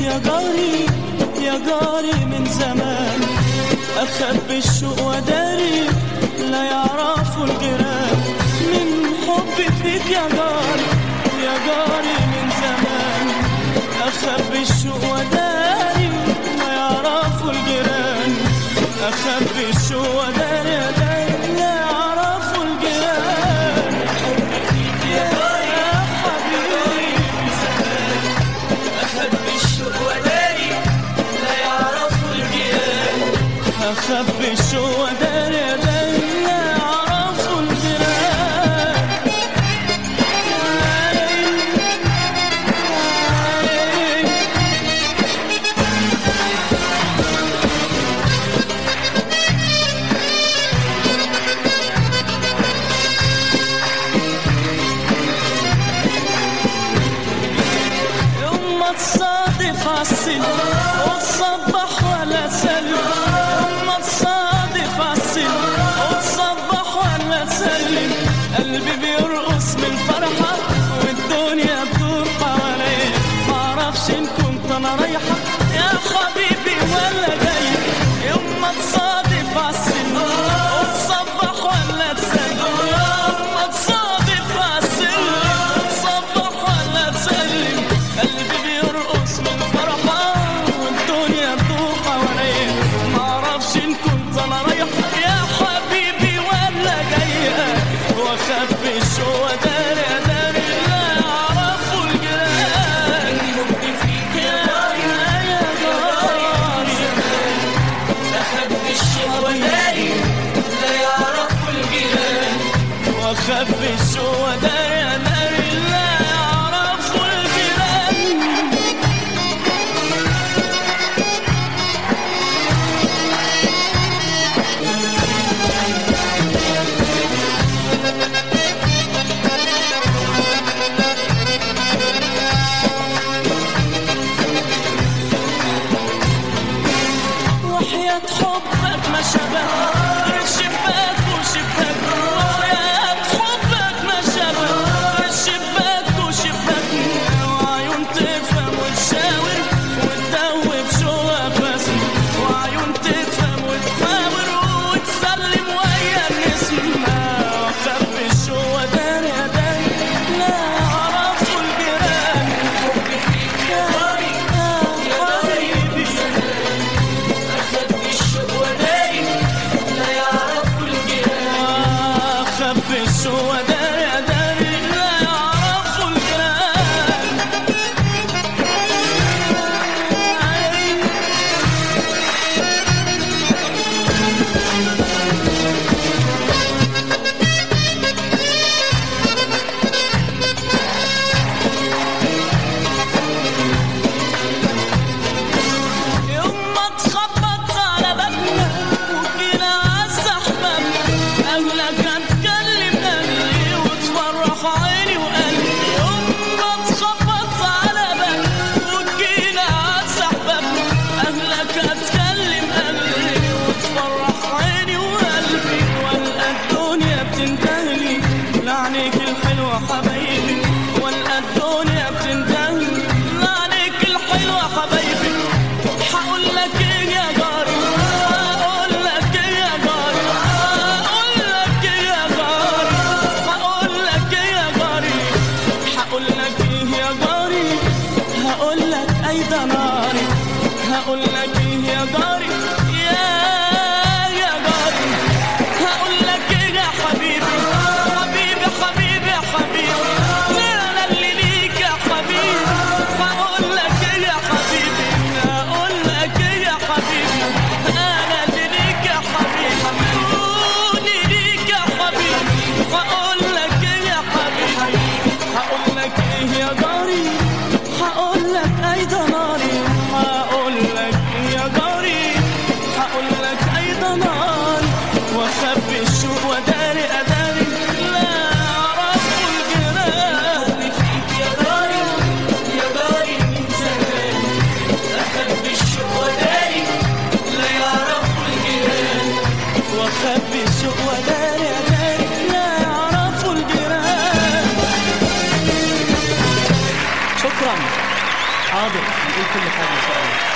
يا جاري يا جاري من زمان أخبي الشوق وداري لا يعرفوا الجيران من حبي فيك يا جاري يا جاري من زمان أخبي الشوق وداري لا يعرفوا الجيران أخبي الشوق وداري داري لا يعرفوا الجيران يا حبيبي أخبي الشوق وداري لا يعرفوا الجيران أخبي الشوق وداري داري لا يعرفوا الجيران يوم ما تصادف عالسن وتصبح ولا تسلم يوم ما تصادف عالسن وتصبح ولا تسلم قلبي بيرقص من الفرحة والدنيا بتدور حواليا معرفش إن كنت أنا رايحة يا حبيبي ولا جاي يوم ما تصادف عالسن وتصبح ولا تسلم يوم ما تصادف عالسن وتصبح ولا تسلم قلبي بيرقص من الفرحة والدنيا بتدور حواليا معرفش إن كنت أنا رايحة يا حبيبي ولا جاية وأخبي الشوق داري داري لا يعرفوا الجيران حبي فيك يا يا يا جاري أخبي الشوق وداري لا يعرفوا الجيران واخبي الشوق داري داري لا يعرفوا الجيران وحياة حبك ما شبه غير شباك وشباك وحياة حبك ما شبه غير شباك وشباك وعيون تفهم وتشاور وتدوب شوق بس وعيون تفهم وتحاور وتسلم ويا النسمة وخبي الشوق داري داري لا يعرفوا الجيران حبي فيك يا جاري يا حبيبي أخبي الشوق وداري لا يعرفوا الجيران أخبي الشوق داري داري لا يعرفوا الجيران يوم ما تخبط على بابنا وجينا عالزحمة أهلك هتكلم قلبي وتفرح عيني وقلبي يوم ما تخبط على بابنا وجينا عالزحمة أهلك هتكلم قلبي وتفرح عيني وقلبي والقى الدنيا بتنتهي لعنيك الحلوة حبايبي والقى الدنيا بتنتهي لعنيك الحلوة حبايبي هقول لك ايه يا جاري هقول لك ايه يا جاري هقول لك ايه يا جاري هقول لك ايه يا جاري هقول لك ايه يا جاري هقول لك اي ده ناري هقول لك ايه يا جاري يا يا جاري هقول لك ايه يا حبيبي حبيبي حبيبي يا حبيبي انا اللي ليك يا حبيبي هقول لك ايه يا حبيبي هقول لك ايه يا حبيبي انا اللي ليك يا حبيبي قولي ليك يا حبيبي هقول لك ايه يا حبيبي هقول لك ايه يا جاري هقول لك اي ده ناري هقول لك ايه يا جاري هقول لك اي ده ناري واخبي الشوق وداري اداري لا يعرفوا الجيران حبي فيك يا جاري يا جاري من زمان أخبي الشوق وداري لا يعرفوا الجيران واخبي الشوق وداري اداري لا يعرفوا الجيران شكرا حاضر كل حاجه ان شاء الله